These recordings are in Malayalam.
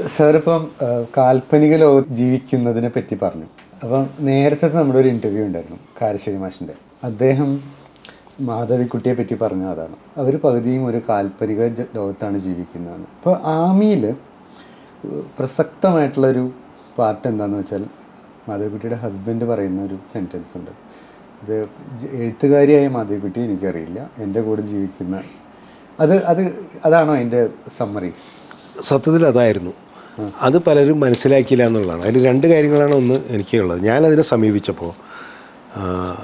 സാറിപ്പം ആ, കാൽപ്പനിക ലോകത്ത് ജീവിക്കുന്നതിനെ പറ്റി പറഞ്ഞു അപ്പം നേരത്തെ നമ്മുടെ ഒരു ഇൻ്റർവ്യൂ ഉണ്ടായിരുന്നു കാരശ്ശേരി മാഷിൻ്റെ അദ്ദേഹം മാധവിക്കുട്ടിയെ പറ്റി പറഞ്ഞ അതാണ് അവർ പകുതിയും ഒരു കാൽപ്പനിക ജ- ലോകത്താണ് ജീവിക്കുന്നതെന്ന് അപ്പോൾ ആമിയിൽ പ്രസക്തമായിട്ടുള്ളൊരു പാർട്ട് എന്താണെന്ന് വെച്ചാൽ മാധവിക്കുട്ടിയുടെ ഹസ്ബൻഡ് പറയുന്ന ഒരു സെൻറ്റൻസ് ഉണ്ട് ഇത് ജ- എഴുത്തുകാരിയായ മാധവിക്കുട്ടി എനിക്കറിയില്ല എൻ്റെ കൂടെ ജീവിക്കുന്ന അത് അത് അതാണോ അതിൻ്റെ സമ്മറി സത്യത്തിൽ അതായിരുന്നു അത് പലരും മനസ്സിലാക്കിയില്ല എന്നുള്ളതാണ് അതിൽ രണ്ട് കാര്യങ്ങളാണ് ഒന്ന് എനിക്കുള്ളത് ഞാനതിനെ സമീപിച്ചപ്പോൾ ആ,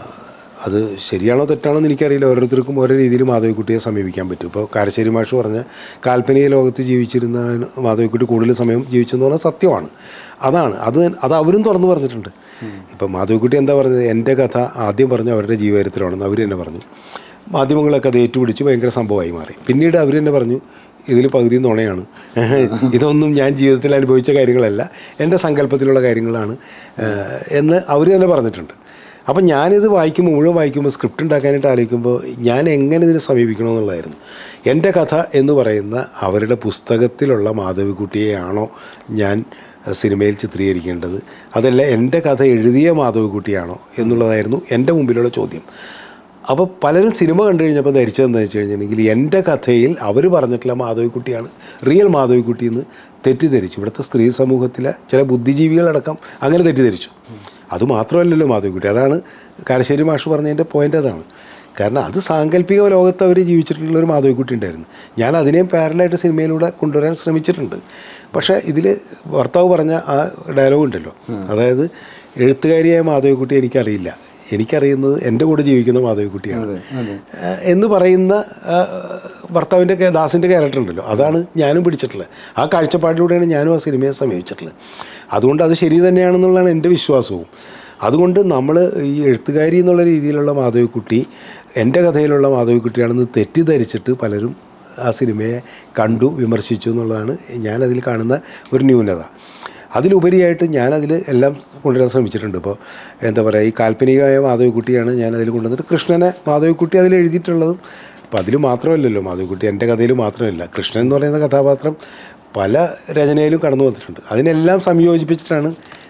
അത് ശരിയാണോ തെറ്റാണോ എന്ന് എനിക്കറിയില്ല ഓരോരുത്തർക്കും ഓരോ രീതിയിൽ മാധവിക്കുട്ടിയെ സമീപിക്കാൻ പറ്റും ഇപ്പോൾ കാരശ്ശേരി മാഷ് പറഞ്ഞ കാൽപ്പനിക ലോകത്ത് ജീവിച്ചിരുന്ന മാധവിക്കുട്ടി കൂടുതൽ സമയം ജീവിച്ചെന്ന് പറഞ്ഞാൽ സത്യമാണ് അതാണ് അത് അത് അവരും തുറന്നു പറഞ്ഞിട്ടുണ്ട് ഇപ്പം മാധവിക്കുട്ടി എന്താ പറഞ്ഞത് എൻ്റെ കഥ ആദ്യം പറഞ്ഞു അവരുടെ ജീവചരിത്രമാണെന്ന് അവർ തന്നെ പറഞ്ഞു മാധ്യമങ്ങളൊക്കെ അത് ഏറ്റുപിടിച്ച് ഭയങ്കര സംഭവമായി മാറി പിന്നീട് അവർ തന്നെ പറഞ്ഞു ഇതിൽ പകുതി നുണയാണ് ഇതൊന്നും ഞാൻ ജീവിതത്തിൽ അനുഭവിച്ച കാര്യങ്ങളല്ല എൻ്റെ സങ്കല്പത്തിലുള്ള കാര്യങ്ങളാണ് ഏഹ്, എന്ന് അവർ തന്നെ പറഞ്ഞിട്ടുണ്ട് അപ്പം ഞാനിത് വായിക്കുമ്പോൾ മുഴുവൻ വായിക്കുമ്പോൾ സ്ക്രിപ്റ്റ് ഉണ്ടാക്കാനായിട്ട് ആലോചിക്കുമ്പോൾ ഞാൻ എങ്ങനെ ഇതിനെ സമീപിക്കണമെന്നുള്ളതായിരുന്നു എൻ്റെ കഥ എന്ന് പറയുന്ന അവരുടെ പുസ്തകത്തിലുള്ള മാധവിക്കുട്ടിയെയാണോ ഞാൻ അഹ്, സിനിമയിൽ ചിത്രീകരിക്കേണ്ടത് അതല്ല എൻ്റെ കഥ എഴുതിയ മാധവിക്കുട്ടിയാണോ എന്നുള്ളതായിരുന്നു എൻ്റെ മുമ്പിലുള്ള ചോദ്യം അപ്പോൾ പലരും സിനിമ കണ്ടു കഴിഞ്ഞപ്പോൾ ധരിച്ചതെന്ന് വെച്ച് കഴിഞ്ഞിട്ടുണ്ടെങ്കിൽ എൻ്റെ കഥയിൽ അവർ പറഞ്ഞിട്ടുള്ള മാധവിക്കുട്ടിയാണ് റിയൽ മാധവിക്കുട്ടി എന്ന് തെറ്റിദ്ധരിച്ചു ഇവിടുത്തെ സ്ത്രീ സമൂഹത്തിലെ ചില ബുദ്ധിജീവികളടക്കം അങ്ങനെ തെറ്റിദ്ധരിച്ചു അതുമാത്രമല്ലല്ലോ മാധവിക്കുട്ടി അതാണ് കാരശ്ശേരി മാഷ് പറഞ്ഞതിൻ്റെ പോയിൻ്റ് അതാണ് കാരണം അത് സാങ്കല്പിക ലോകത്ത് അവർ ജീവിച്ചിട്ടുള്ള ഒരു മാധവിക്കുട്ടി ഉണ്ടായിരുന്നു ഞാൻ അതിനെയും പാരലായിട്ട് സിനിമയിലൂടെ കൊണ്ടുവരാൻ ശ്രമിച്ചിട്ടുണ്ട് പക്ഷേ ഇതിൽ ഭർത്താവ് പറഞ്ഞ ആ ഡയലോഗ് ഉണ്ടല്ലോ അതായത് എഴുത്തുകാരിയായ മാധവിക്കുട്ടി എനിക്കറിയില്ല എനിക്കറിയുന്നത് എൻ്റെ കൂടെ ജീവിക്കുന്ന മാധവിക്കുട്ടിയാണ് അതെ അതെ ഏഹ് എന്ന് പറയുന്ന ഏഹ് ഭർത്താവിൻ്റെ ഒക്കെ ദാസിൻ്റെ ക്യാരക്ടർ ഉണ്ടല്ലോ അതാണ് ഞാനും പിടിച്ചിട്ടുള്ളത് ആ കാഴ്ചപ്പാടിലൂടെയാണ് ഞാനും ആ സിനിമയെ സമീപിച്ചിട്ടുള്ളത് അതുകൊണ്ട് അത് ശരി തന്നെയാണെന്നുള്ളതാണ് എൻ്റെ വിശ്വാസവും അതുകൊണ്ട് നമ്മൾ ഈ എഴുത്തുകാരി എന്നുള്ള രീതിയിലുള്ള മാധവിക്കുട്ടി എൻ്റെ കഥയിലുള്ള മാധവിക്കുട്ടിയാണെന്ന് തെറ്റിദ്ധരിച്ചിട്ട് പലരും ആ സിനിമയെ കണ്ടു വിമർശിച്ചു എന്നുള്ളതാണ് ഞാനതിൽ കാണുന്ന ഒരു ന്യൂനത അതിലുപരിയായിട്ട് ഞാനതിൽ എല്ലാം കൊണ്ടുവരാൻ ശ്രമിച്ചിട്ടുണ്ട് ഇപ്പോൾ എന്താ പറയുക ഈ കാൽപ്പനികമായ മാധവിക്കുട്ടിയാണ് ഞാൻ അതിൽ കൊണ്ടുവന്നിട്ട് കൃഷ്ണനെ മാധവിക്കുട്ടി അതിൽ എഴുതിയിട്ടുള്ളതും അപ്പോൾ അതിൽ മാത്രമല്ലല്ലോ മാധവിക്കുട്ടി എൻ്റെ കഥയിൽ മാത്രമല്ല കൃഷ്ണൻ എന്ന് പറയുന്ന കഥാപാത്രം പല രചനയിലും കടന്നു വന്നിട്ടുണ്ട് അതിനെല്ലാം സംയോജിപ്പിച്ചിട്ടാണ്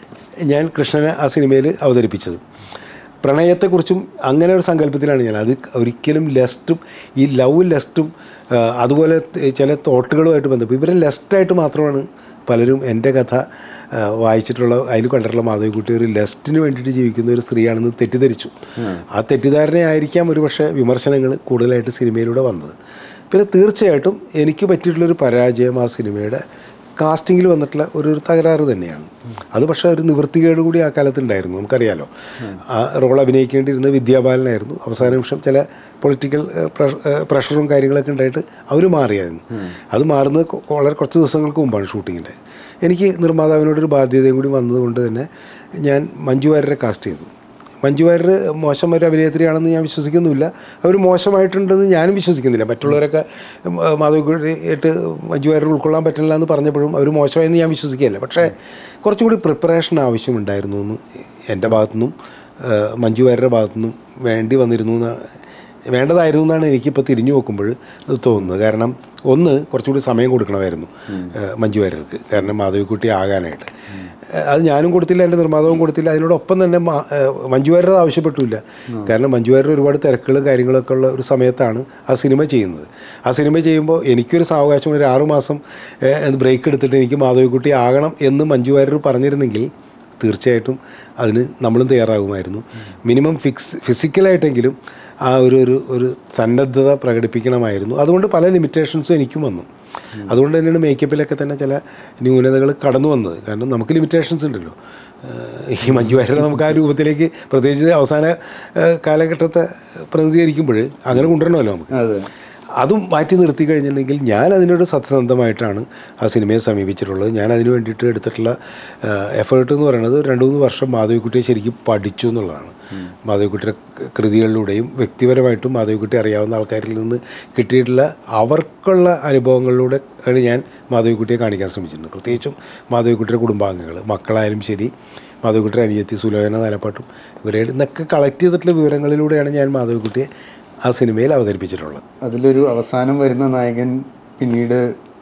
ഞാൻ കൃഷ്ണനെ ആ സിനിമയിൽ അവതരിപ്പിച്ചത് പ്രണയത്തെക്കുറിച്ചും അങ്ങനെ ഒരു സങ്കല്പത്തിലാണ് ഞാൻ അത് ഒരിക്കലും ലെസ്റ്റും ഈ ലവ് ലെസ്റ്റും ആ, അതുപോലെ ത- ചില തോട്ടുകളുമായിട്ട് ബന്ധപ്പെട്ട് ഇവരെ ലെസ്റ്റായിട്ട് മാത്രമാണ് പലരും എൻ്റെ കഥ ആ, വായിച്ചിട്ടുള്ള അതിൽ കണ്ടിട്ടുള്ള മാധവിക്കുട്ടി ഒരു ലെസ്റ്റിന് വേണ്ടിയിട്ട് ജീവിക്കുന്ന ഒരു സ്ത്രീയാണെന്ന് തെറ്റിദ്ധരിച്ചു ആ തെറ്റിദ്ധാരണയായിരിക്കാം ഒരു പക്ഷേ വിമർശനങ്ങൾ കൂടുതലായിട്ട് സിനിമയിലൂടെ വന്നത് പിന്നെ തീർച്ചയായിട്ടും എനിക്ക് പറ്റിയിട്ടുള്ളൊരു പരാജയം ആ സിനിമയുടെ കാസ്റ്റിങ്ങിൽ വന്നിട്ടുള്ള ഒരു ഒരു തകരാറ് തന്നെയാണ് അത് പക്ഷേ ഒരു നിവൃത്തികേട് കൂടി ആ കാലത്ത് ഉണ്ടായിരുന്നു നമുക്കറിയാലോ ആ റോൾ അഭിനയിക്കേണ്ടിയിരുന്ന വിദ്യാബാലനായിരുന്നു അവസാന നിമിഷം ചില പൊളിറ്റിക്കൽ പ്രഷറും കാര്യങ്ങളൊക്കെ ഉണ്ടായിട്ട് അവർ മാറിയായിരുന്നു അത് മാറുന്നത് കൊ- വളരെ കുറച്ച് ദിവസങ്ങൾക്ക് മുമ്പാണ് ഷൂട്ടിങ്ങിൻ്റെ എനിക്ക് നിർമ്മാതാവിനോടൊരു ബാധ്യതയും കൂടി വന്നതുകൊണ്ട് തന്നെ ഞാൻ മഞ്ജു വാര്യരെ കാസ്റ്റ് ചെയ്തു മഞ്ജു വാര്യർ മോശം ഒരു അഭിനേത്രിയാണെന്ന് ഞാൻ വിശ്വസിക്കുന്നുമില്ല അവർ മോശമായിട്ടുണ്ടെന്ന് ഞാനും വിശ്വസിക്കുന്നില്ല മറ്റുള്ളവരൊക്കെ ഉം, ആ, മാധവിക്കുട്ടിയായിട്ട് മഞ്ജു വാര്യർ ഉൾക്കൊള്ളാൻ പറ്റില്ല എന്ന് പറഞ്ഞപ്പോഴും അവർ മോശമായെന്ന് ഞാൻ വിശ്വസിക്കുകയല്ല പക്ഷേ കുറച്ചുകൂടി പ്രിപ്പറേഷൻ ആവശ്യമുണ്ടായിരുന്നു എന്ന് എൻ്റെ ഭാഗത്തുനിന്നും ആ, മഞ്ജു വാര്യരുടെ ഭാഗത്തുനിന്നും വേണ്ടി വന്നിരുന്നു എന്ന് വേണ്ടതായിരുന്നു എന്നാണ് എനിക്കിപ്പോൾ തിരിഞ്ഞു നോക്കുമ്പോൾ തോന്നുന്നത് കാരണം ഒന്ന് കുറച്ചുകൂടി സമയം കൊടുക്കണമായിരുന്നു ആ, മഞ്ജു വാര്യർക്ക് കാരണം മാധവിക്കുട്ടി ആകാനായിട്ട് അത് ഞാനും കൊടുത്തില്ല എൻ്റെ നിർമ്മാതാവും കൊടുത്തില്ല അതിനോടൊപ്പം തന്നെ മാ- ഏഹ് മഞ്ജു വാര്യർ ആവശ്യപ്പെട്ടില്ല കാരണം മഞ്ജു വാര്യർ ഒരുപാട് തിരക്കുകളും കാര്യങ്ങളൊക്കെ ഉള്ള ഒരു സമയത്താണ് ആ സിനിമ ചെയ്യുന്നത് ആ സിനിമ ചെയ്യുമ്പോൾ എനിക്കൊരു സാവകാശം ഒരു ആറുമാസം ബ്രേക്ക് എടുത്തിട്ട് എനിക്ക് മാധവിക്കുട്ടി ആകണം എന്ന് മഞ്ജു വാര്യർ പറഞ്ഞിരുന്നെങ്കിൽ തീർച്ചയായിട്ടും അതിന് നമ്മളും തയ്യാറാകുമായിരുന്നു മിനിമം ഫിക്സ് ഫിസിക്കലായിട്ടെങ്കിലും ആ ഒരു ഒരു ഒരു സന്നദ്ധത പ്രകടിപ്പിക്കണമായിരുന്നു അതുകൊണ്ട് പല ലിമിറ്റേഷൻസും എനിക്കും വന്നു അതുകൊണ്ട് തന്നെയാണ് മേക്കപ്പിലൊക്കെ തന്നെ ചില ന്യൂനതകൾ കടന്നു വന്നത് കാരണം നമുക്ക് ലിമിറ്റേഷൻസ് ഉണ്ടല്ലോ ഏഹ് ഈ മഞ്ജു വാര്യരെ നമുക്ക് ആ രൂപത്തിലേക്ക് പ്രത്യേകിച്ച് അവസാന ഏഹ് കാലഘട്ടത്തെ പ്രതിനിധീകരിക്കുമ്പോൾ അങ്ങനെ കൊണ്ടുവരണമല്ലോ നമുക്ക് അതെ അതും മാറ്റി നിർത്തി കഴിഞ്ഞിട്ടുണ്ടെങ്കിൽ ഞാൻ അതിനോട് സത്യസന്ധമായിട്ടാണ് ആ സിനിമയെ സമീപിച്ചിട്ടുള്ളത് ഞാൻ അതിന് വേണ്ടിയിട്ട് എടുത്തിട്ടുള്ള എഫേർട്ട് എന്ന് പറയുന്നത് രണ്ട് മൂന്ന് വർഷം മാധവിക്കുട്ടിയെ ശരിക്കും പഠിച്ചു എന്നുള്ളതാണ് മാധവിക്കുട്ടിയുടെ കൃതികളിലൂടെയും വ്യക്തിപരമായിട്ടും മാധവിക്കുട്ടി അറിയാവുന്ന ആൾക്കാരിൽ നിന്ന് കിട്ടിയിട്ടുള്ള അവർക്കുള്ള അനുഭവങ്ങളിലൂടെ ആണ് ഞാൻ മാധവിക്കുട്ടിയെ കാണിക്കാൻ ശ്രമിച്ചിട്ടുണ്ട് പ്രത്യേകിച്ചും മാധവിക്കുട്ടിയുടെ കുടുംബാംഗങ്ങൾ മക്കളായാലും ശരി മാധവിക്കുട്ടിയുടെ അനിയത്തി സുലോചന നിലപ്പാട്ടും ഇവരെ നിന്നൊക്കെ കളക്ട് ചെയ്തിട്ടുള്ള വിവരങ്ങളിലൂടെയാണ് ഞാൻ മാധവിക്കുട്ടിയെ ആ സിനിമയിൽ അവതരിപ്പിച്ചിട്ടുള്ളത് അതിലൊരു അവസാനം വരുന്ന നായകൻ പിന്നീട്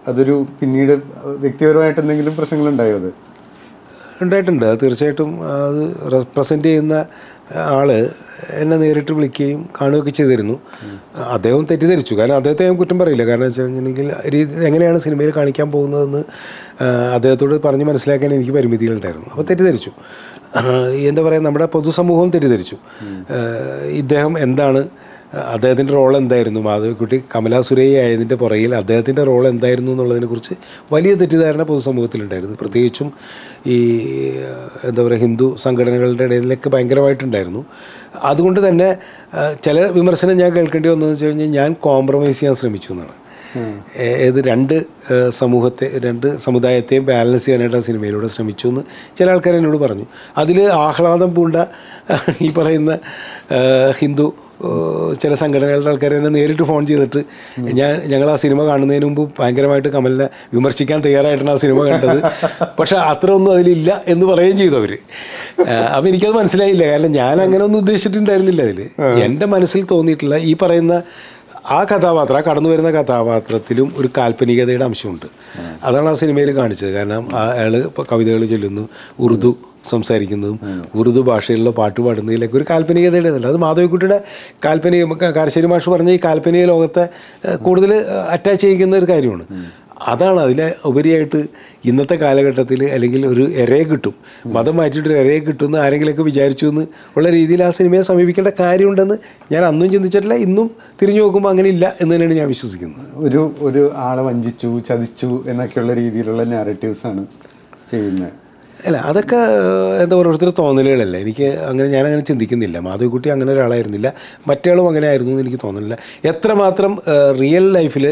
അതൊരു പിന്നീട് വ്യക്തിപരമായിട്ട് എന്തെങ്കിലും പ്രശ്നങ്ങളുണ്ടായോ അത് ഉണ്ടായിട്ടുണ്ട് അത് തീർച്ചയായിട്ടും അത് റെപ്രസെൻ്റ് ചെയ്യുന്ന ആള് എന്നെ നേരിട്ട് വിളിക്കുകയും കാണുകയൊക്കെ ചെയ്തിരുന്നു അദ്ദേഹം തെറ്റിദ്ധരിച്ചു കാരണം അദ്ദേഹത്തെ ഞാൻ കുറ്റം പറയില്ല കാരണം വെച്ച് കഴിഞ്ഞിട്ടുണ്ടെങ്കിൽ രീതി എങ്ങനെയാണ് സിനിമയിൽ കാണിക്കാൻ പോകുന്നതെന്ന് ആ, അദ്ദേഹത്തോട് പറഞ്ഞ് മനസ്സിലാക്കാൻ എനിക്ക് പരിമിതികളുണ്ടായിരുന്നു അപ്പോൾ തെറ്റിദ്ധരിച്ചു ആ, എന്താ പറയുക നമ്മുടെ പൊതുസമൂഹം തെറ്റിദ്ധരിച്ചു ആ, ഇദ്ദേഹം എന്താണ് അദ്ദേഹത്തിൻ്റെ റോൾ എന്തായിരുന്നു മാധവിക്കുട്ടി കമലാ സുരയ്യ ആയതിൻ്റെ പുറകിൽ അദ്ദേഹത്തിൻ്റെ റോൾ എന്തായിരുന്നു എന്നുള്ളതിനെക്കുറിച്ച് വലിയ തെറ്റിദ്ധാരണ പൊതുസമൂഹത്തിലുണ്ടായിരുന്നു പ്രത്യേകിച്ചും ഈ എന്താ പറയുക ഹിന്ദു സംഘടനകളുടെ ഇടയിലൊക്കെ ഭയങ്കരമായിട്ടുണ്ടായിരുന്നു അതുകൊണ്ട് തന്നെ ആ, ചില വിമർശനം ഞാൻ കേൾക്കേണ്ടി വന്നതെന്ന് വെച്ച് കഴിഞ്ഞാൽ ഞാൻ കോംപ്രമൈസ് ചെയ്യാൻ ശ്രമിച്ചു എന്നാണ് ഏ- ഏത് രണ്ട് ഏ, സമൂഹത്തെ രണ്ട് സമുദായത്തെയും ബാലൻസ് ചെയ്യാനായിട്ട് ആ സിനിമയിലൂടെ ശ്രമിച്ചു എന്ന് ചില ആൾക്കാർ എന്നോട് പറഞ്ഞു അതിൽ ആഹ്ലാദം പൂണ്ട ഈ പറയുന്ന ഏ, ഹിന്ദു ഏ, ചില സംഘടനകളുടെ ആൾക്കാർ എന്നെ നേരിട്ട് ഫോൺ ചെയ്തിട്ട് ഞാൻ ഞങ്ങൾ ആ സിനിമ കാണുന്നതിന് മുമ്പ് ഭയങ്കരമായിട്ട് കമലിനെ വിമർശിക്കാൻ തയ്യാറായിട്ടാണ് ആ സിനിമ കണ്ടത് പക്ഷെ അത്ര ഒന്നും അതിലില്ല എന്ന് പറയുകയും ചെയ്തു അവർ അപ്പം എനിക്കത് മനസ്സിലായില്ല കാരണം ഞാൻ അങ്ങനെ ഒന്നും ഉദ്ദേശിച്ചിട്ടുണ്ടായിരുന്നില്ല അതിൽ എൻ്റെ മനസ്സിൽ തോന്നിയിട്ടുള്ള ഈ പറയുന്ന ആ കഥാപാത്രം ആ കടന്നു വരുന്ന കഥാപാത്രത്തിലും ഒരു കാൽപ്പനികതയുടെ അംശമുണ്ട് അതാണ് ആ സിനിമയിൽ കാണിച്ചത് കാരണം ആ അയാൾ ഇപ്പോൾ കവിതകൾ ചൊല്ലുന്നു ഉറുദു സംസാരിക്കുന്നതും ഉറുദു ഭാഷയിലുള്ള പാട്ട് പാടുന്നതിലൊക്കെ ഒരു കാൽപ്പനികതയുടെ ഇതുണ്ട് അത് മാധവിക്കുട്ടിയുടെ കാൽപ്പനിക ക- കാരശ്ശേരി മാഷ് പറഞ്ഞ ഈ കാൽപ്പനിക ലോകത്തെ ഏഹ്, കൂടുതൽ അറ്റാച്ച് ചെയ്യിക്കുന്ന ഒരു കാര്യമാണ് അതാണ് അതിലെ ഉപരിയായിട്ട് ഇന്നത്തെ കാലഘട്ടത്തിൽ അല്ലെങ്കിൽ ഒരു എരയെ കിട്ടും മതം മാറ്റിയിട്ട് ഒരു എരയെ കിട്ടുമെന്ന് ആരെങ്കിലുമൊക്കെ വിചാരിച്ചു എന്ന് ഉള്ള രീതിയിൽ ആ സിനിമയെ സമീപിക്കേണ്ട കാര്യമുണ്ടെന്ന് ഞാൻ അന്നും ചിന്തിച്ചിട്ടില്ല ഇന്നും തിരിഞ്ഞു നോക്കുമ്പോൾ അങ്ങനെ ഇല്ല എന്ന് തന്നെയാണ് ഞാൻ വിശ്വസിക്കുന്നത് ഒരു ഒരു ആളെ വഞ്ചിച്ചു ചതിച്ചു എന്നൊക്കെയുള്ള രീതിയിലുള്ള നാരറ്റീവ്സ് ആണ് ചെയ്യുന്നത് അല്ല അതൊക്കെ ഏഹ്, എന്താ ഓരോരുത്തർ തോന്നലുകളല്ല എനിക്ക് അങ്ങനെ ഞാൻ അങ്ങനെ ചിന്തിക്കുന്നില്ല മാധവിക്കുട്ടി അങ്ങനെ ഒരാളായിരുന്നില്ല മറ്റേളും അങ്ങനെ ആയിരുന്നു എന്ന് എനിക്ക് തോന്നുന്നില്ല എത്രമാത്രം റിയൽ ലൈഫിൽ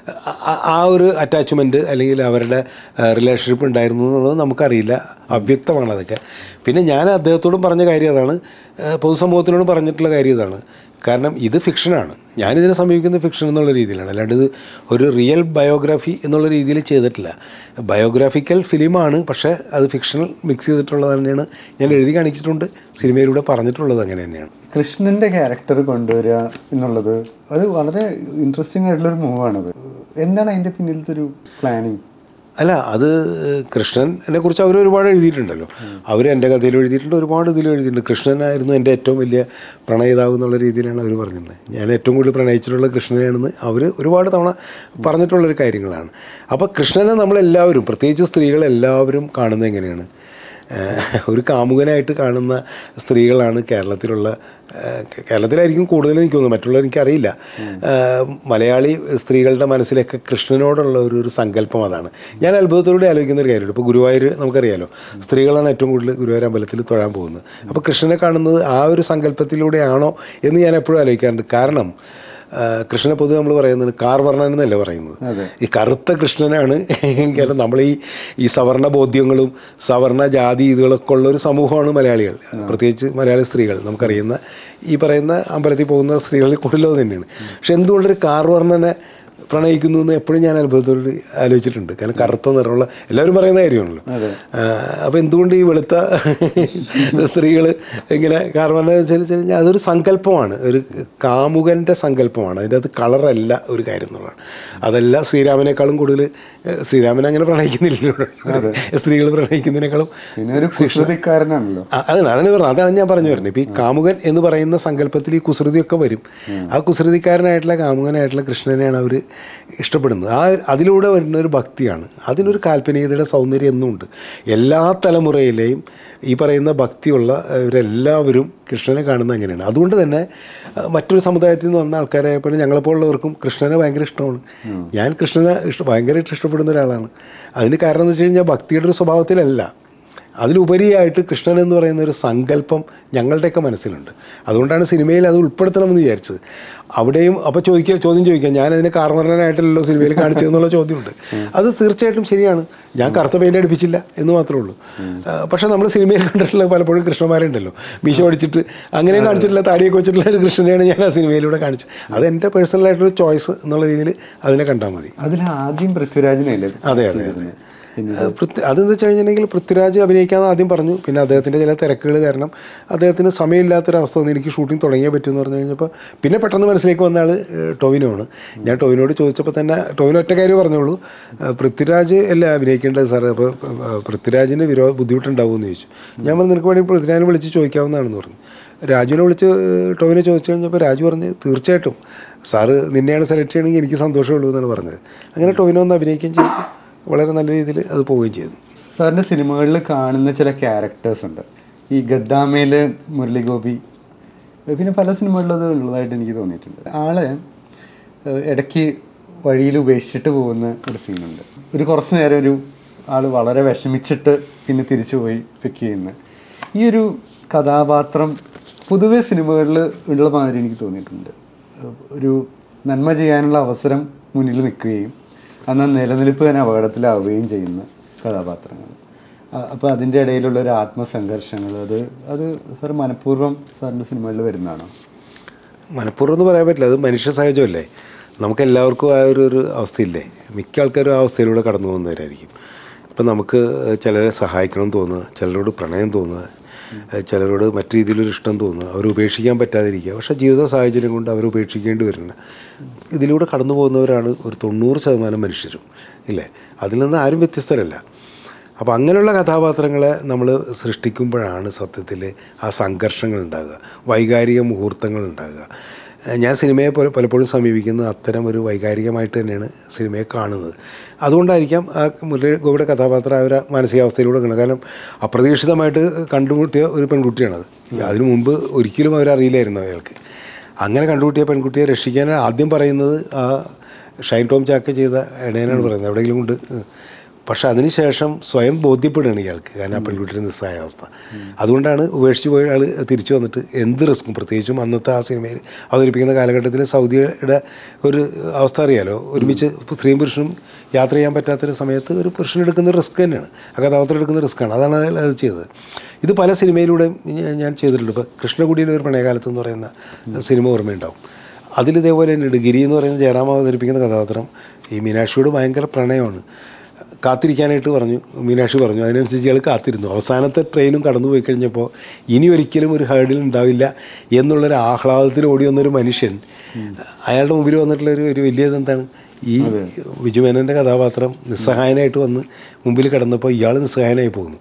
ആ ഒരു അറ്റാച്ച്മെൻറ്റ് അല്ലെങ്കിൽ അവരുടെ റിലേഷൻഷിപ്പ് ഉണ്ടായിരുന്നു എന്നുള്ളത് നമുക്കറിയില്ല അവ്യക്തമാണ് അതൊക്കെ പിന്നെ ഞാൻ അദ്ദേഹത്തോടും പറഞ്ഞ കാര്യം അതാണ് ഏഹ്, പൊതുസമൂഹത്തിനോടും പറഞ്ഞിട്ടുള്ള കാര്യം ഇതാണ് കാരണം ഇത് ഫിക്ഷനാണ് ഞാനിതിനെ സമീപിക്കുന്നത് ഫിക്ഷൻ എന്നുള്ള രീതിയിലാണ് അല്ലാണ്ട് ഇത് ഒരു റിയൽ ബയോഗ്രാഫി എന്നുള്ള രീതിയിൽ ചെയ്തിട്ടില്ല ബയോഗ്രാഫിക്കൽ ഫിലിമാണ് പക്ഷേ അത് ഫിക്ഷണൽ മിക്സ് ചെയ്തിട്ടുള്ളത് തന്നെയാണ് ഞാൻ എഴുതി കാണിച്ചിട്ടുണ്ട് സിനിമയിലൂടെ പറഞ്ഞിട്ടുള്ളത് അങ്ങനെ തന്നെയാണ് കൃഷ്ണന്റെ ക്യാരക്ടർ കൊണ്ടുവരിക എന്നുള്ളത് അത് വളരെ ഇൻട്രസ്റ്റിംഗ് ആയിട്ടുള്ള ഒരു മൂവാണത് എന്താണ് അതിന്റെ പിന്നിലത്തെ ഒരു പ്ലാനിങ് അല്ല അത് കൃഷ്ണനെ കുറിച്ച് അവർ ഒരുപാട് എഴുതിയിട്ടുണ്ടല്ലോ അവർ എൻ്റെ കഥയിൽ എഴുതിയിട്ടുണ്ട് ഒരുപാട് ഇതിൽ എഴുതിയിട്ടുണ്ട് കൃഷ്ണനായിരുന്നു എൻ്റെ ഏറ്റവും വലിയ പ്രണയിതാവ് എന്നുള്ള രീതിയിലാണ് അവർ പറഞ്ഞിട്ടുള്ളത് ഞാൻ ഏറ്റവും കൂടുതൽ പ്രണയിച്ചിട്ടുള്ള കൃഷ്ണനെയാണെന്ന് അവർ ഒരുപാട് തവണ പറഞ്ഞിട്ടുള്ളൊരു കാര്യങ്ങളാണ് അപ്പോൾ കൃഷ്ണനെ നമ്മളെല്ലാവരും പ്രത്യേകിച്ച് സ്ത്രീകളെല്ലാവരും കാണുന്നത് എങ്ങനെയാണ് ഏഹ് ഒരു കാമുകനായിട്ട് കാണുന്ന സ്ത്രീകളാണ് കേരളത്തിലുള്ള ഏഹ് കേ- കേരളത്തിലായിരിക്കും കൂടുതൽ എനിക്ക് തോന്നുന്നു മറ്റുള്ളവർ എനിക്കറിയില്ല ഏഹ് മലയാളി സ്ത്രീകളുടെ മനസ്സിലൊക്കെ കൃഷ്ണനോടുള്ള ഒരു ഒരു സങ്കല്പം അതാണ് ഞാൻ അത്ഭുതത്തോടെ ആലോചിക്കുന്ന ഒരു കാര്യമുണ്ട് ഇപ്പോൾ ഗുരുവായൂർ നമുക്കറിയാലോ സ്ത്രീകളാണ് ഏറ്റവും കൂടുതൽ ഗുരുവായൂർ അമ്പലത്തിൽ തൊഴാൻ പോകുന്നത് അപ്പോൾ കൃഷ്ണനെ കാണുന്നത് ആ ഒരു സങ്കല്പത്തിലൂടെയാണോ എന്ന് ഞാൻ എപ്പോഴും ആലോചിക്കാറുണ്ട് കാരണം ആ, കൃഷ്ണനെ പൊതുവെ നമ്മൾ പറയുന്നത് കാർവർണ്ണൻ എന്നല്ലേ പറയുന്നത് അതെ. ഈ കറുത്ത കൃഷ്ണനാണ് കാരണം നമ്മൾ ഈ ഈ സവർണ ബോധ്യങ്ങളും സവർണ ജാതി ഇതുകളൊക്കെ ഉള്ള ഒരു സമൂഹമാണ് മലയാളികൾ പ്രത്യേകിച്ച് മലയാളി സ്ത്രീകൾ നമുക്കറിയുന്ന ഈ പറയുന്ന അമ്പലത്തിൽ പോകുന്ന സ്ത്രീകളിൽ കൂടുതലും അത് തന്നെയാണ് പക്ഷെ എന്തുകൊണ്ടൊരു കാർവർണ്ണനെ പ്രണയിക്കുന്നു എന്ന് എപ്പോഴും ഞാൻ അത്ഭുതത്തോട് ആലോചിച്ചിട്ടുണ്ട് കാരണം കറുത്ത നിറമുള്ള എല്ലാവരും പറയുന്ന കാര്യമാണല്ലോ അപ്പോൾ എന്തുകൊണ്ട് ഈ വെളുത്ത സ്ത്രീകൾ ഇങ്ങനെ കാരണം വെച്ചാൽ കഴിഞ്ഞാൽ അതൊരു സങ്കല്പമാണ് ഒരു കാമുകൻ്റെ സങ്കല്പമാണ് അതിൻ്റെ അത് കളറല്ല ഒരു കാര്യം എന്നുള്ളതാണ് അതല്ല ശ്രീരാമനേക്കാളും കൂടുതൽ ഏഹ്, ശ്രീരാമനെ അങ്ങനെ പ്രണയിക്കുന്നില്ല സ്ത്രീകൾ പ്രണയിക്കുന്നതിനേക്കാളും പിന്നെ ഒരു കുസൃതിക്കാരനാണല്ലോ ആ, അതാണ് അതിന് പറഞ്ഞത് അതാണ് ഞാൻ പറഞ്ഞു വരുന്നത് ഇപ്പോൾ ഈ കാമുകൻ എന്ന് പറയുന്ന സങ്കല്പത്തിൽ ഈ കുസൃതിയൊക്കെ വരും ആ കുസൃതിക്കാരനായിട്ടുള്ള കാമുകനായിട്ടുള്ള കൃഷ്ണനെയാണ് അവർ ഇഷ്ടപ്പെടുന്നത് ആ അതിലൂടെ വരുന്ന ഒരു ഭക്തിയാണ് അതിനൊരു കാൽപ്പനികതയുടെ സൗന്ദര്യം എന്നുമുണ്ട് എല്ലാ തലമുറയിലെയും ഈ പറയുന്ന ഭക്തിയുള്ള ഇവരെല്ലാവരും കൃഷ്ണനെ കാണുന്നത് അങ്ങനെയാണ് അതുകൊണ്ട് തന്നെ ആ, മറ്റൊരു സമുദായത്തിൽ നിന്ന് വന്ന ആൾക്കാരായപ്പോഴും ഞങ്ങളെപ്പോലുള്ളവർക്കും കൃഷ്ണനെ ഭയങ്കര ഇഷ്ടമാണ് ഞാൻ കൃഷ്ണനെ ഇഷ്ട ഭയങ്കരമായിട്ട് ഇഷ്ടപ്പെടുന്ന ഒരാളാണ് അതിന് കാരണം എന്ന് വെച്ച് കഴിഞ്ഞാൽ ഭക്തിയുടെ ഒരു സ്വഭാവത്തിലല്ല അതിലുപരിയായിട്ട് കൃഷ്ണൻ എന്ന് പറയുന്ന ഒരു സങ്കല്പം ഞങ്ങളുടെയൊക്കെ മനസ്സിലുണ്ട് അതുകൊണ്ടാണ് സിനിമയിൽ അത് ഉൾപ്പെടുത്തണമെന്ന് വിചാരിച്ചത് അവിടെയും അപ്പോൾ ചോദിക്കുക ചോദ്യം ചോദിക്കാം ഞാൻ അതിനെ കാർമറനായിട്ടല്ലോ സിനിമയിൽ കാണിച്ചതെന്നുള്ള ചോദ്യമുണ്ട് അത് തീർച്ചയായിട്ടും ശരിയാണ് ഞാൻ കറുത്ത പെയിൻ്റ് അടുപ്പിച്ചില്ല എന്ന് മാത്രമേ ഉള്ളൂ ആ, പക്ഷേ നമ്മൾ സിനിമയിൽ കണ്ടിട്ടുള്ള പലപ്പോഴും കൃഷ്ണന്മാരുണ്ടല്ലോ മീശ പഠിച്ചിട്ട് അങ്ങനെയും കാണിച്ചിട്ടില്ല താടിയൊക്കെ വെച്ചിട്ടുള്ള ഒരു കൃഷ്ണനെയാണ് ഞാൻ ആ സിനിമയിലൂടെ കാണിച്ചത് അത് എൻ്റെ പേഴ്സണലായിട്ടൊരു ചോയ്സ് എന്നുള്ള രീതിയിൽ അതിനെ കണ്ടാൽ മതി അതിൽ ആദ്യം പൃഥ്വിരാജിനല്ലേ അതെ അതെ അതെ പിന്നീട് പൃഥ്വി അതെന്താ വെച്ച് കഴിഞ്ഞിട്ടുണ്ടെങ്കിൽ പൃഥ്വിരാജ് അഭിനയിക്കാമെന്ന് ആദ്യം പറഞ്ഞു പിന്നെ അദ്ദേഹത്തിൻ്റെ ചില തിരക്കുകൾ കാരണം അദ്ദേഹത്തിന് സമയമില്ലാത്തൊരവസ്ഥ വന്ന് എനിക്ക് ഷൂട്ടിംഗ് തുടങ്ങിയേ പറ്റുമെന്ന് പറഞ്ഞു കഴിഞ്ഞപ്പോൾ പിന്നെ പെട്ടെന്ന് മനസ്സിലേക്ക് വന്ന ആൾ ടൊവിനോ ആണ് ഞാൻ ടൊവിനോട് ചോദിച്ചപ്പോൾ തന്നെ ടൊവിനോ ഒറ്റ കാര്യം പറഞ്ഞോളൂ ഏഹ് പൃഥ്വിരാജ് അല്ലേ അഭിനയിക്കേണ്ടത് സാറ് അപ്പോൾ പൃഥ്വിരാജിന് വിരോ ബുദ്ധിമുട്ടുണ്ടാവുമെന്ന് ചോദിച്ചു ഞാൻ പറഞ്ഞു നിനക്ക് വേണമെങ്കിൽ പൃഥ്വിരാജിനെ വിളിച്ച് ചോദിക്കാവുന്നതാണെന്ന് പറഞ്ഞു രാജുവിനെ വിളിച്ച് ഏഹ് ടൊവിനെ ചോദിച്ചു കഴിഞ്ഞപ്പോൾ രാജു പറഞ്ഞ് തീർച്ചയായിട്ടും സാറ് നിന്നെയാണ് സെലക്ട് ചെയ്യണമെങ്കിൽ എനിക്ക് സന്തോഷമുള്ളൂ എന്നാണ് പറഞ്ഞത് അങ്ങനെ ടൊവിനോ ഒന്ന് അഭിനയിക്കുകയും ചെയ്തു വളരെ നല്ല രീതിയിൽ അത് പോവുകയും ചെയ്തു സാറിൻ്റെ സിനിമകളിൽ കാണുന്ന ചില ക്യാരക്ടേഴ്സ് ഉണ്ട് ഈ ഗദ്ദാമയിൽ മുരളി ഗോപി പിന്നെ പല സിനിമകളിലും അത് ഉള്ളതായിട്ട് എനിക്ക് തോന്നിയിട്ടുണ്ട് ആളെ ഏഹ്, ഇടയ്ക്ക് വഴിയിൽ ഉപേക്ഷിച്ചിട്ട് പോകുന്ന ഒരു സീനുണ്ട് ഒരു കുറച്ച് നേരം ഒരു ആൾ വളരെ വിഷമിച്ചിട്ട് പിന്നെ തിരിച്ചു പോയി പിക്ക് ചെയ്യുന്ന ഈ ഒരു കഥാപാത്രം പൊതുവെ സിനിമകളിൽ ഉള്ള മാതിരി എനിക്ക് തോന്നിയിട്ടുണ്ട് ഏഹ്, ഒരു നന്മ ചെയ്യാനുള്ള അവസരം മുന്നിൽ നിൽക്കുകയും എന്നാൽ നിലനിൽപ്പ് തന്നെ അപകടത്തിലാവുകയും ചെയ്യുന്ന കഥാപാത്രങ്ങൾ അപ്പോൾ അതിൻ്റെ ഇടയിലുള്ള ഒരു ആത്മസംഘർഷങ്ങൾ അത് അത് സാർ മനഃപൂർവ്വം സാറിൻ്റെ സിനിമകളിൽ വരുന്നതാണോ മനഃപൂർവ്വം എന്ന് പറയാൻ പറ്റില്ല അത് മനുഷ്യ സഹജമല്ലേ നമുക്ക് എല്ലാവർക്കും ആ ഒരു ഒരു അവസ്ഥയില്ലേ മിക്ക ആൾക്കാരും ആ അവസ്ഥയിലൂടെ കടന്നു പോകുന്നവരായിരിക്കും ഇപ്പം നമുക്ക് ചിലരെ സഹായിക്കണം എന്ന് തോന്നുക ചിലരോട് പ്രണയം തോന്നുക ചിലരോട് മറ്റു രീതിയിലൊരു ഇഷ്ടം തോന്നുക അവർ ഉപേക്ഷിക്കാൻ പറ്റാതിരിക്കുക പക്ഷേ ജീവിത സാഹചര്യം കൊണ്ട് അവർ ഉപേക്ഷിക്കേണ്ടി വരുന്ന ഇതിലൂടെ കടന്നു പോകുന്നവരാണ് ഒരു തൊണ്ണൂറ് ശതമാനം മനുഷ്യരും ഇല്ലേ അതിൽ നിന്ന് ആരും വ്യത്യസ്തരല്ല അപ്പോൾ അങ്ങനെയുള്ള കഥാപാത്രങ്ങളെ നമ്മൾ സൃഷ്ടിക്കുമ്പോഴാണ് സത്യത്തിൽ ആ സംഘർഷങ്ങൾ ഉണ്ടാകുക വൈകാരിക മുഹൂർത്തങ്ങൾ ഉണ്ടാകുക ഏഹ് ഞാൻ സിനിമയെ പോലെ പലപ്പോഴും സമീപിക്കുന്നത് അത്തരം ഒരു വൈകാരികമായിട്ട് തന്നെയാണ് സിനിമയെ കാണുന്നത് അതുകൊണ്ടായിരിക്കാം ആ മുരളി ഗോപിയുടെ കഥാപാത്രം ആ ഒരു മാനസികാവസ്ഥയിലൂടെ കാണുന്നത് കാരണം അപ്രതീക്ഷിതമായിട്ട് കണ്ടുമുട്ടിയ ഒരു പെൺകുട്ടിയാണത് അതിനു മുമ്പ് ഒരിക്കലും അവരറിയില്ലായിരുന്നു അയാൾക്ക് അങ്ങനെ കണ്ടുമുട്ടിയ പെൺകുട്ടിയെ രക്ഷിക്കാൻ ആദ്യം പറയുന്നത് ആ ഷൈൻ ടോം ചാക്ക ചെയ്ത ഇടയനാണ് പറയുന്നത് എവിടെയെങ്കിലും കൊണ്ട് പക്ഷെ അതിനുശേഷം സ്വയം ബോധ്യപ്പെടുകയാണ് ഇയാൾക്ക് കാരണം ആ പെൺകുട്ടിയുടെ നിസ്സഹായ അവസ്ഥ അതുകൊണ്ടാണ് ഉപേക്ഷിച്ച് പോയ ആൾ തിരിച്ചു വന്നിട്ട് എന്ത് റിസ്ക്കും പ്രത്യേകിച്ചും അന്നത്തെ ആ സിനിമയിൽ അവതരിപ്പിക്കുന്ന കാലഘട്ടത്തിൽ സൗദിയുടെ ഒരു അവസ്ഥ അറിയാലോ ഒരുമിച്ച് സ്ത്രീയും പുരുഷനും യാത്ര ചെയ്യാൻ പറ്റാത്തൊരു സമയത്ത് ഒരു പുരുഷൻ എടുക്കുന്ന റിസ്ക് തന്നെയാണ് ആ കഥാപാത്രം എടുക്കുന്ന റിസ്ക്കാണ് അതാണ് അയാൾ അത് ചെയ്തത് ഇത് പല സിനിമയിലൂടെ ഞാൻ ചെയ്തിട്ടുണ്ട് ഇപ്പോൾ കൃഷ്ണകുടിയിലെ ഒരു പ്രണയകാലത്ത് എന്ന് പറയുന്ന സിനിമ ഓർമ്മയുണ്ടാവും അതിലിതേപോലെ തന്നെയുണ്ട് ഗിരി എന്ന് പറയുന്ന ജയറാം അവതരിപ്പിക്കുന്ന കഥാപാത്രം ഈ മീനാക്ഷിയോട് ഭയങ്കര പ്രണയമാണ് കാത്തിരിക്കാനായിട്ട് പറഞ്ഞു മീനാക്ഷി പറഞ്ഞു അതിനനുസരിച്ച് ഇയാൾ കാത്തിരുന്നു അവസാനത്തെ ട്രെയിനും കടന്നു പോയി കഴിഞ്ഞപ്പോൾ ഇനി ഒരിക്കലും ഒരു ഹേർഡിൽ ഉണ്ടാവില്ല എന്നുള്ളൊരു ആഹ്ലാദത്തിൽ ഓടി വന്നൊരു മനുഷ്യൻ അയാളുടെ മുമ്പിൽ വന്നിട്ടുള്ള ഒരു ഒരു വലിയത് എന്താണ് ഈ വിജുമേനൻ്റെ കഥാപാത്രം നിസ്സഹായനായിട്ട് വന്ന് മുമ്പിൽ കിടന്നപ്പോൾ ഇയാൾ നിസ്സഹായനായി പോകുന്നു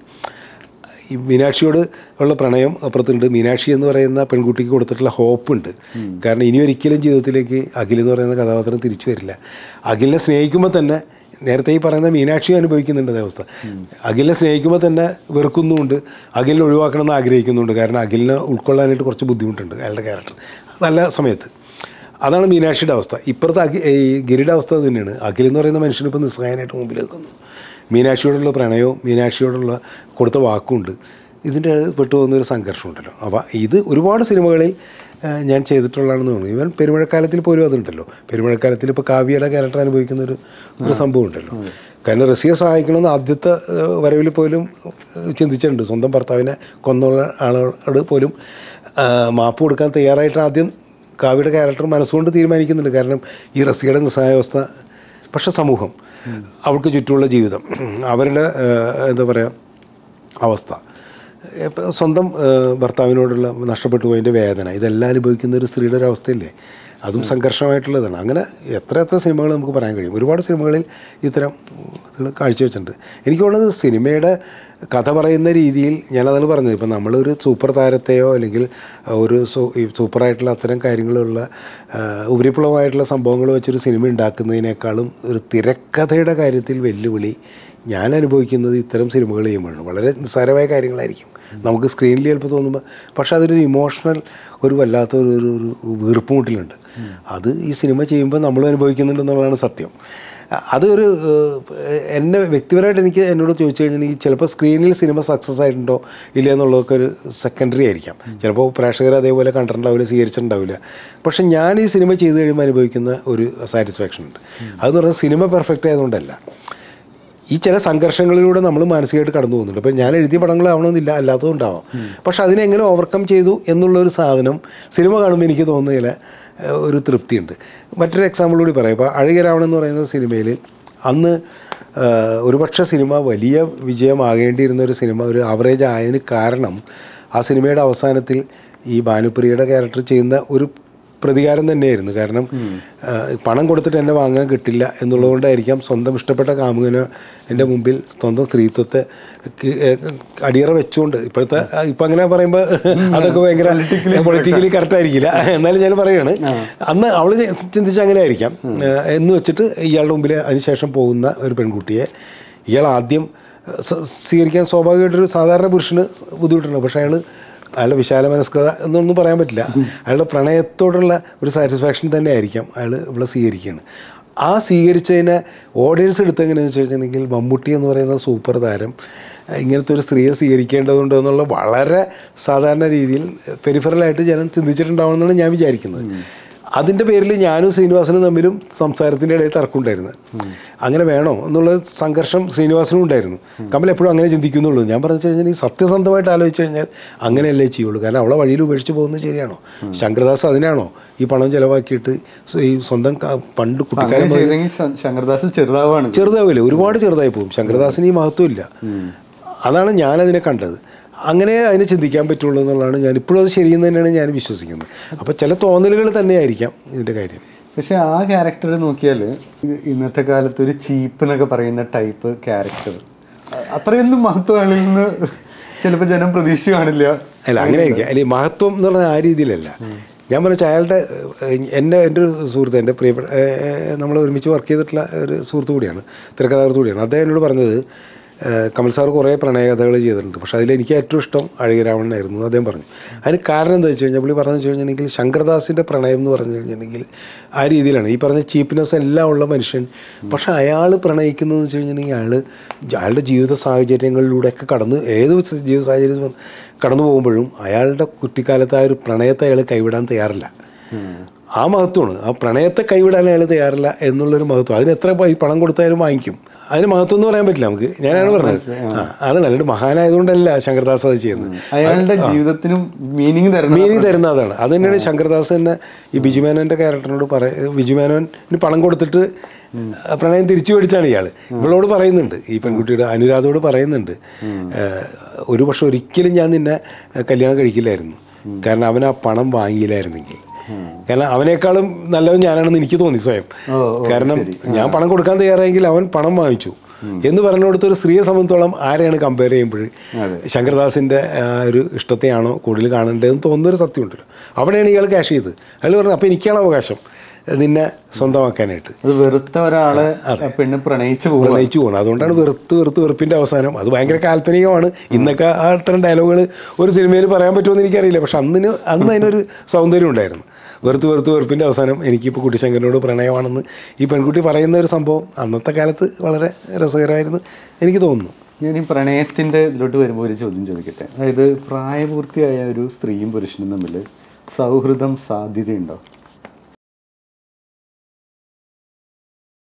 ഈ മീനാക്ഷിയോട് ഉള്ള പ്രണയം അപ്പുറത്തുണ്ട് മീനാക്ഷി എന്ന് പറയുന്ന പെൺകുട്ടിക്ക് കൊടുത്തിട്ടുള്ള ഹോപ്പ് ഉണ്ട് കാരണം ഇനി ഒരിക്കലും ജീവിതത്തിലേക്ക് അഖിൽ എന്ന് പറയുന്ന കഥാപാത്രം തിരിച്ചു വരില്ല അഖിലിനെ സ്നേഹിക്കുമ്പോൾ തന്നെ നേരത്തെ ഈ പറയുന്ന മീനാക്ഷി അനുഭവിക്കുന്നുണ്ട് അതേ അവസ്ഥ അഖിലിനെ സ്നേഹിക്കുമ്പോൾ തന്നെ വെറുക്കുന്നുമുണ്ട് അഖിലിനെ ഒഴിവാക്കണമെന്ന് ആഗ്രഹിക്കുന്നുണ്ട് കാരണം അഖിലിനെ ഉൾക്കൊള്ളാനായിട്ട് കുറച്ച് ബുദ്ധിമുട്ടുണ്ട് അയാളുടെ ക്യാരക്ടർ നല്ല സമയത്ത് അതാണ് മീനാക്ഷിയുടെ അവസ്ഥ ഇപ്പുറത്തെ അഖി ഈ ഗിരിയുടെ അവസ്ഥ അത് തന്നെയാണ് അഖിൽ എന്ന് പറയുന്ന മനുഷ്യനിപ്പോൾ നിസ്സഹായനായിട്ട് മുമ്പിൽ വെക്കുന്നു മീനാക്ഷിയോടുള്ള പ്രണയവും മീനാക്ഷിയോടുള്ള കൊടുത്ത വാക്കുമുണ്ട് ഇതിൻ്റെ പെട്ടു പോകുന്ന ഒരു സംഘർഷമുണ്ടല്ലോ അപ്പോൾ ഇത് ഒരുപാട് സിനിമകളിൽ ആ, ഞാൻ ചെയ്തിട്ടുള്ളതാണെന്ന് തോന്നുന്നു ഇവൻ പെരുമഴക്കാലത്തിൽ പോലും അതുണ്ടല്ലോ പെരുമഴക്കാലത്തിൽ ഇപ്പോൾ കാവ്യയുടെ ക്യാരക്ടർ അനുഭവിക്കുന്ന ഒരു ഒരു സംഭവം ഉണ്ടല്ലോ കാരണം റസിയെ സഹായിക്കണമെന്ന് ആദ്യത്തെ ആ, വരവിൽ പോലും ആ, ചിന്തിച്ചിട്ടുണ്ട് സ്വന്തം ഭർത്താവിനെ കൊന്നുള്ള ആളോട് പോലും ആ, മാപ്പ് കൊടുക്കാൻ തയ്യാറായിട്ട് ആദ്യം കാവ്യയുടെ ക്യാരക്ടർ മനസ്സുകൊണ്ട് തീരുമാനിക്കുന്നുണ്ട് കാരണം ഈ റസിയുടെ നിസ്സഹായാവസ്ഥ പക്ഷെ സമൂഹം അവൾക്ക് ചുറ്റുമുള്ള ജീവിതം അവരുടെ ഏഹ്, എന്താ പറയുക അവസ്ഥ ഇപ്പം സ്വന്തം ഏഹ്, ഭർത്താവിനോടുള്ള നഷ്ടപ്പെട്ടു പോയതിൻ്റെ വേദന ഇതെല്ലാം അനുഭവിക്കുന്ന ഒരു സ്ത്രീയുടെ ഒരു അവസ്ഥയില്ലേ അതും സംഘർഷമായിട്ടുള്ളതാണ് അങ്ങനെ എത്ര എത്ര സിനിമകൾ നമുക്ക് പറയാൻ കഴിയും ഒരുപാട് സിനിമകളിൽ ഇത്തരം ഇതുകൾ കാഴ്ചവെച്ചിട്ടുണ്ട് എനിക്ക് തോന്നുന്നത് സിനിമയുടെ കഥ പറയുന്ന രീതിയിൽ ഞാനതാണ് പറഞ്ഞത് ഇപ്പം നമ്മളൊരു സൂപ്പർ താരത്തെയോ അല്ലെങ്കിൽ ഒരു സൂ- ഈ സൂപ്പറായിട്ടുള്ള അത്തരം കാര്യങ്ങളുള്ള ആ, ഉപരിപ്ലവമായിട്ടുള്ള സംഭവങ്ങൾ വെച്ചൊരു സിനിമ ഉണ്ടാക്കുന്നതിനേക്കാളും ഒരു തിരക്കഥയുടെ കാര്യത്തിൽ വെല്ലുവിളി ഞാൻ അനുഭവിക്കുന്നത് ഇത്തരം സിനിമകൾ ചെയ്യുമ്പോഴാണ് വളരെ നിസ്സാരമായ കാര്യങ്ങളായിരിക്കും നമുക്ക് സ്ക്രീനിൽ ചിലപ്പോൾ തോന്നുമ്പോൾ പക്ഷെ അതിനൊരു ഇമോഷണൽ ഒരു വല്ലാത്ത ഒരു ഒരു ഒരു വീർപ്പുമുട്ടലുണ്ട് അത് ഈ സിനിമ ചെയ്യുമ്പോൾ നമ്മൾ അനുഭവിക്കുന്നുണ്ടെന്നുള്ളതാണ് സത്യം അ- അത് ഒരു ഏഹ്, എന്നെ വ്യക്തിപരമായിട്ട് എനിക്ക് എന്നോട് ചോദിച്ചു കഴിഞ്ഞാൽ എനിക്ക് ചിലപ്പോൾ സ്ക്രീനിൽ സിനിമ സക്സസ് ആയിട്ടുണ്ടോ ഇല്ല എന്നുള്ളതൊക്കെ ഒരു സെക്കൻഡറി ആയിരിക്കാം ചിലപ്പോൾ പ്രേക്ഷകർ അതേപോലെ കണ്ടിട്ടുണ്ടാവില്ല സ്വീകരിച്ചിട്ടുണ്ടാവില്ല പക്ഷെ ഞാൻ ഈ സിനിമ ചെയ്ത് കഴിയുമ്പോൾ അനുഭവിക്കുന്ന ഒരു സാറ്റിസ്ഫാക്ഷൻ ഉണ്ട് അതെന്ന് പറഞ്ഞാൽ സിനിമ പെർഫെക്റ്റ് ആയതുകൊണ്ടല്ല ഈ ചില സംഘർഷങ്ങളിലൂടെ നമ്മൾ മാനസികമായിട്ട് കടന്നു പോകുന്നുണ്ട് അപ്പോൾ ഞാൻ എഴുതിയ പടങ്ങളാവണമെന്നില്ല അല്ലാത്തതും ഉണ്ടാവാം പക്ഷെ അതിനെ എങ്ങനെ ഓവർകം ചെയ്തു എന്നുള്ളൊരു സാധനം സിനിമ കാണുമ്പോൾ എനിക്ക് തോന്നുന്നതിൽ ഒരു തൃപ്തിയുണ്ട് മറ്റൊരു എക്സാമ്പിൾ കൂടി പറയാം ഇപ്പോൾ അഴകിരാവണം എന്ന് പറയുന്ന സിനിമയിൽ അന്ന് ആഹ് ഒരുപക്ഷെ സിനിമ വലിയ വിജയമാകേണ്ടിയിരുന്ന ഒരു സിനിമ ഒരു ആവറേജ് ആയതിന് കാരണം ആ സിനിമയുടെ അവസാനത്തിൽ ഈ ഭാനുപ്രിയയുടെ ക്യാരക്ടർ ചെയ്യുന്ന ഒരു പ്രതികാരം തന്നെയായിരുന്നു കാരണം ആഹ് പണം കൊടുത്തിട്ട് എന്നെ വാങ്ങാൻ കിട്ടില്ല എന്നുള്ളതുകൊണ്ടായിരിക്കാം സ്വന്തം ഇഷ്ടപ്പെട്ട കാമുകന് എൻ്റെ മുമ്പിൽ സ്വന്തം സ്ത്രീത്വത്തെ ക്ക് ഏഹ് അടിയറ വെച്ചുകൊണ്ട് ഇപ്പോഴത്തെ ഇപ്പം അങ്ങനെ പറയുമ്പോൾ അതൊക്കെ ഭയങ്കര പൊളിറ്റിക്കലി കറക്റ്റ് ആയിരിക്കില്ല എന്നാലും ഞാൻ പറയുകയാണ് അന്ന് അവൾ ചിന്തിച്ച അങ്ങനെ ആയിരിക്കാം ഏഹ് എന്ന് വെച്ചിട്ട് ഇയാളുടെ മുമ്പിൽ അതിനുശേഷം പോകുന്ന ഒരു പെൺകുട്ടിയെ ഇയാൾ ആദ്യം സ- സ്വീകരിക്കാൻ സ്വാഭാവികമായിട്ടൊരു സാധാരണ പുരുഷന് ബുദ്ധിമുട്ടുണ്ട് പക്ഷേ അയാൾ അയാളുടെ വിശാല മനസ്കത എന്നൊന്നും പറയാൻ പറ്റില്ല അയാളുടെ പ്രണയത്തോടുള്ള ഒരു സാറ്റിസ്ഫാക്ഷൻ തന്നെ ആയിരിക്കാം അയാൾ ഇവിടെ സ്വീകരിക്കുകയാണ് ആ സ്വീകരിച്ചതിനെ ഓഡിയൻസ് എടുത്തെങ്ങനെയാണെന്ന് വെച്ച് കഴിഞ്ഞിട്ടുണ്ടെങ്കിൽ മമ്മൂട്ടി എന്ന് പറയുന്ന സൂപ്പർ താരം ഇങ്ങനത്തെ ഒരു സ്ത്രീയെ സ്വീകരിക്കേണ്ടതുണ്ട് എന്നുള്ള വളരെ സാധാരണ രീതിയിൽ പെരിഫറലായിട്ട് ജനം ചിന്തിച്ചിട്ടുണ്ടാവുമെന്നാണ് ഞാൻ വിചാരിക്കുന്നത് അതിൻ്റെ പേരിൽ ഞാനും ശ്രീനിവാസനും തമ്മിലും സംസാരത്തിൻ്റെ ഇടയിൽ തർക്കമുണ്ടായിരുന്നു അങ്ങനെ വേണോ എന്നുള്ള സംഘർഷം ശ്രീനിവാസനും ഉണ്ടായിരുന്നു കമൽ എപ്പോഴും അങ്ങനെ ചിന്തിക്കുന്നുള്ളൂ ഞാൻ പറഞ്ഞു കഴിഞ്ഞാൽ ഈ സത്യസന്ധമായിട്ട് ആലോചിച്ച് കഴിഞ്ഞാൽ അങ്ങനെയല്ലേ ചെയ്യുള്ളൂ കാരണം അവളെ വഴിയിൽ ഉപേക്ഷിച്ച് പോകുന്നത് ശരിയാണോ ശങ്കർദാസ് അതിനാണോ ഈ പണം ചിലവാക്കിയിട്ട് സ്വ- ഈ സ്വന്തം ക- പണ്ട് കുട്ടിക്കാലം അങ്ങനെ ചെയ്തെങ്കിൽ ശ- ശങ്കർദാസ് ചെറുതാവാണ് ചെറുതാവില്ല ഒരുപാട് ചെറുതായി പോകും ശങ്കരദാസിന് ഈ മഹത്വം ഇല്ല അതാണ് ഞാനതിനെ കണ്ടത് അങ്ങനെ അതിനെ ചിന്തിക്കാൻ പറ്റുള്ളൂ എന്നുള്ളതാണ് ഞാൻ ഇപ്പോഴും അത് ശരിയെന്ന് തന്നെയാണ് ഞാൻ വിശ്വസിക്കുന്നത് അപ്പോൾ ചില തോന്നലുകൾ തന്നെയായിരിക്കാം ഇതിൻ്റെ കാര്യം പക്ഷെ ആ ക്യാരക്ടർ നോക്കിയാൽ ഇന്നത്തെ കാലത്ത് ഒരു ചീപ്പ് എന്നൊക്കെ പറയുന്ന ടൈപ്പ് ക്യാരക്ടർ അത്രയൊന്നും മഹത്വങ്ങളിൽ നിന്ന് ചിലപ്പോൾ ജനം പ്രതീക്ഷ കാണില്ല അല്ല അങ്ങനെ ആയിരിക്കാം അല്ലെ മഹത്വം എന്ന് പറഞ്ഞാൽ ആ രീതിയിലല്ല ഞാൻ പറഞ്ഞ അയാളുടെ ഏഹ്, എൻ്റെ എൻ്റെ ഒരു സുഹൃത്ത് എൻ്റെ പ്രിയപ്പെട്ട നമ്മൾ ഒരുമിച്ച് വർക്ക് ചെയ്തിട്ടുള്ള ഒരു സുഹൃത്ത് കൂടിയാണ് തിരക്കഥാകൃത്ത് കൂടിയാണ് അദ്ദേഹം എന്നോട് പറഞ്ഞത് ഏഹ്, കമൽ സാർ കുറേ പ്രണയകഥകൾ ചെയ്തിട്ടുണ്ട് പക്ഷേ അതിൽ എനിക്ക് ഏറ്റവും ഇഷ്ടം അഴകിരാമനായിരുന്നു എന്ന് അദ്ദേഹം പറഞ്ഞു അതിന് കാരണം എന്താ വെച്ച് കഴിഞ്ഞാൽ പുള്ളി പറഞ്ഞു വെച്ച് കഴിഞ്ഞിട്ടുണ്ടെങ്കിൽ ശങ്കർദാസിൻ്റെ പ്രണയം എന്ന് പറഞ്ഞു കഴിഞ്ഞിട്ടുണ്ടെങ്കിൽ ആ രീതിയിലാണ് ഈ പറഞ്ഞ ചീപ്നെസ് എല്ലാം ഉള്ള മനുഷ്യൻ പക്ഷേ അയാൾ പ്രണയിക്കുന്നതെന്ന് വെച്ച് കഴിഞ്ഞിട്ടുണ്ടെങ്കിൽ അയാൾ അയാളുടെ ജീവിത സാഹചര്യങ്ങളിലൂടെയൊക്കെ കടന്ന് ഏത് ജീവിത സാഹചര്യം കടന്നു പോകുമ്പോഴും അയാളുടെ കുട്ടിക്കാലത്ത് ആ ഒരു പ്രണയത്തെ അയാൾ കൈവിടാൻ തയ്യാറില്ല ആ മഹത്വമാണ് ആ പ്രണയത്തെ കൈവിടാൻ അയാൾ തയ്യാറില്ല എന്നുള്ളൊരു മഹത്വം അതിന് എത്ര പൈ- പണം കൊടുത്താലും വാങ്ങിക്കും അതിന് മഹത്വം എന്ന് പറയാൻ പറ്റില്ല നമുക്ക് ഞാനാണ് പറഞ്ഞത് ആ അതാണ് അല്ലാണ്ട് മഹാനായതുകൊണ്ടല്ല ശങ്കർദാസ് അത് ചെയ്യുന്നത് അയാളുടെ ജീവിതത്തിനും മീനിങ് തരണം മീനിങ് തരുന്ന അതാണ് അത് തന്നെയാണ് ശങ്കർദാസ് തന്നെ ഈ ബിജുമേനോൻ്റെ ക്യാരക്ടറിനോട് പറയ ബിജുമേനോന് പണം കൊടുത്തിട്ട് പ്രണയം തിരിച്ചു മേടിച്ചാണ് ഇയാൾ ഇവളോട് പറയുന്നുണ്ട് ഈ പെൺകുട്ടിയുടെ അനുരാധയോട് പറയുന്നുണ്ട് ഏഹ്, ഒരു പക്ഷെ ഒരിക്കലും ഞാൻ നിന്നെ കല്യാണം കഴിക്കില്ലായിരുന്നു കാരണം അവൻ ആ പണം വാങ്ങിയില്ലായിരുന്നെങ്കിൽ കാരണം അവനേക്കാളും നല്ലവൻ ഞാനാണെന്ന് എനിക്ക് തോന്നി സ്വയം ഓ, ഓ, കാരണം ഞാൻ പണം കൊടുക്കാൻ തയ്യാറായെങ്കിൽ അവൻ പണം വാങ്ങിച്ചു എന്ന് പറഞ്ഞു കൊടുത്ത ഒരു സ്ത്രീയെ സംബന്ധിച്ചോളം ആരെയാണ് കമ്പയർ ചെയ്യുമ്പോൾ അതെ. ശങ്കർദാസിൻ്റെ ആ, ഒരു ഇഷ്ടത്തെയാണോ കൂടുതൽ കാണേണ്ടതെന്ന് തോന്നുന്നൊരു സത്യമുണ്ടല്ലോ അവിടെയാണ് ഇയാൾ ക്യാഷ് ചെയ്ത് അയാൾ പറഞ്ഞു അപ്പോൾ എനിക്കാണ് അവകാശം നിന്നെ സ്വന്തമാക്കാനായിട്ട് അത് വെറുത്ത ഒരാളെ ആ പെണ്ണ് പ്രണയിച്ചു പോകും പ്രണയിച്ചു പോകണം അതുകൊണ്ടാണ് വെറുത്ത് വെറുത്ത് വെറുപ്പിൻ്റെ അവസാനം അത് ഭയങ്കര കാൽപ്പനികമാണ് ഇന്നൊക്കെ ആ അത്തരം ഡയലോഗുകൾ ഒരു സിനിമയിൽ പറയാൻ പറ്റുമെന്ന് എനിക്കറിയില്ല പക്ഷെ അന്നിന് അന്ന് അതിനൊരു സൗന്ദര്യം ഉണ്ടായിരുന്നു വെറുത്ത് വെറുത്ത് വെറുപ്പിൻ്റെ അവസാനം എനിക്കിപ്പോൾ കുട്ടിശങ്കരനോട് പ്രണയമാണെന്ന് ഈ പെൺകുട്ടി പറയുന്ന ഒരു സംഭവം അന്നത്തെ കാലത്ത് വളരെ രസകരമായിരുന്നു എനിക്ക് തോന്നുന്നു ഞാൻ ഈ പ്രണയത്തിന്റെ ഇതിലോട്ട് വരുമ്പോൾ ഒരു ചോദ്യം ചോദിക്കട്ടെ അതായത് പ്രായപൂർത്തിയായ ഒരു സ്ത്രീയും പുരുഷനും തമ്മിൽ സൗഹൃദം സാധ്യതയുണ്ടോ